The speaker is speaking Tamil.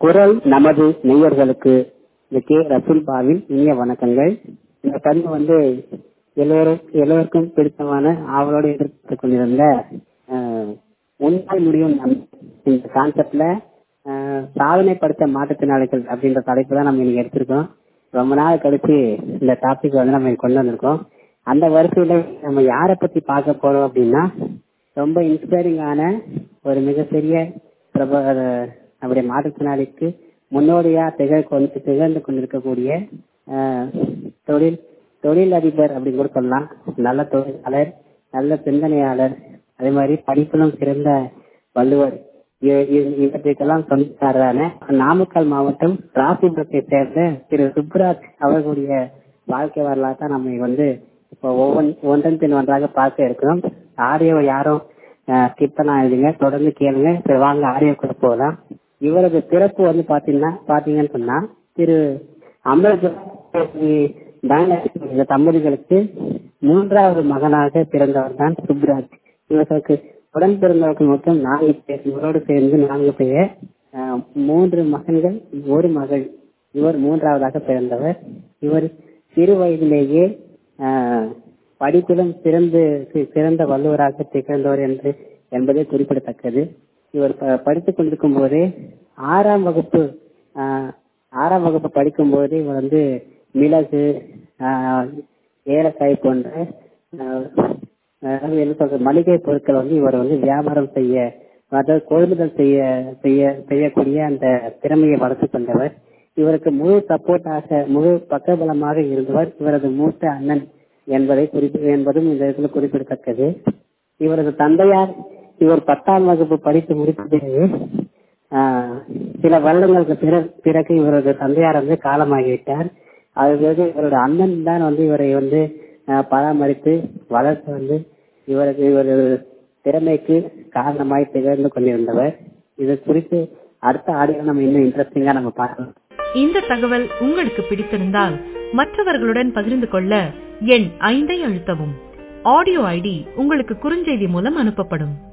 குரல் நமது நேயர்களுக்கு இந்த கே ரசூல் பாவின் இனிய வணக்கங்கள் இந்த பதிவு வந்து எல்லோரும் எல்லோருக்கும் பிடித்தமான ஆவலோடு எதிர்பார்த்து கொண்டிருந்த அஹ், உன்னால் முடியும் நம் இந்த கான்செப்ட்ல சாதனை படுத்த மாற்றுத்திறனாளிகள் அப்படின்ற தலைப்பு தான் நம்ம இன்னைக்கு எடுத்திருக்கோம் ரொம்ப நாள் கழிச்சு இந்த டாபிக் வந்து நம்ம கொண்டு வந்திருக்கோம் அந்த வரிசையில நம்ம யாரை பத்தி பார்க்க போறோம் அப்படின்னா ரொம்ப இன்ஸ்பைரிங்கான ஒரு மிகப்பெரிய பிரப அஹ், நம்முடைய மாற்றுத்திறனாளிக்கு முன்னோடியா திகழ் கொண்டு திகழ்ந்து கொண்டிருக்கக்கூடிய அஹ், தொழில் தொழில் அதிபர் அப்படின்னு கூட சொல்லலாம் நல்ல தொழிலாளர் நல்ல சிந்தனையாளர் அதே மாதிரி படிப்பிலும் சிறந்த வள்ளுவர் இ- இ- இவற்றுக்கெல்லாம் சொந்தக்காரரான நாமக்கல் மாவட்டம் ராசிபுரத்தை சேர்ந்த திரு சுப்ராஜ் அவர்களுடைய வாழ்க்கை வரலாறு தான் நம்ம வந்து இப்போ ஒவ்வொன் ஒன்றன் பின் ஒன்றாக பார்க்க இருக்கிறோம் ஆடியோ யாரும் ஸ்கிப் பண்ண இல்லைங்க தொடர்ந்து கேளுங்க சரி வாங்க ஆடியோ கூட போகலாம் இவரது பிறப்பு வந்து பாத்தீங்கன்னா பாத்தீங்கன்னு சொன்னா திரு அம்பேத்கர் இந்த தம்பதிகளுக்கு மூன்றாவது மகனாக பிறந்தவர் தான் சுப்ராஜ் இவர்களுக்கு உடன் பிறந்தவர்கள் மொத்தம் நான்கு பேர் இவரோடு சேர்ந்து நான்கு பேர் அஹ், மூன்று மகன்கள் ஒரு மகள் இவர் மூன்றாவதாக பிறந்தவர் இவர் சிறு வயதிலேயே அஹ், படிப்பிலும் சிறந்து சி- சிறந்த வல்லுவராக திகழ்ந்தவர் என்று என்பதே குறிப்பிடத்தக்கது இவர் ப- படித்துக் கொண்டிருக்கும் போதே ஆறாம் வகுப்பு ஆஹ், ஆறாம் வகுப்பு படிக்கும் போதே இவர் வந்து மிளகு ஆஹ், ஏலக்காய் போன்ற ஆஹ், அதாவது என்ன சொல்றது மளிகை பொருட்கள் வந்து இவர் வந்து வியாபாரம் செய்ய அதாவது கொள்முதல் செய்ய செய்ய செய்யக்கூடிய அந்த திறமையை வளர்த்துக் கொண்டவர் இவருக்கு முழு சப்போர்ட்டாக முழு பக்கபலமாக இருந்தவர் இவரது மூத்த அண்ணன் என்பதை குறிப்பு என்பதும் இந்த இடத்துல குறிப்பிடத்தக்கது இவரது தந்தையார் இவர் பத்தாம் வகுப்பு படித்து முடித்த பிறகு ஆஹ், சில வருடங்களுக்கு பிற- பிறகு இவரது தந்தையார் வந்து காலமாகிவிட்டார் அது பிறகு இவரது அண்ணன் தான் வந்து இவரை வந்து ஆஹ், பராமரித்து வளர்த்து வந்து இவரது இவரது திறமைக்கு காரணமாய் திகழ்ந்து கொண்டிருந்தவர் இது குறித்து அடுத்த ஆடியோ நம்ம இன்னும் இன்ட்ரெஸ்டிங்கா நம்ம பார்க்கலாம் இந்த தகவல் உங்களுக்கு பிடித்திருந்தால் மற்றவர்களுடன் பகிர்ந்து கொள்ள எண் ஐந்தை அழுத்தவும் ஆடியோ ஐடி உங்களுக்கு குறுஞ்செய்தி மூலம் அனுப்பப்படும்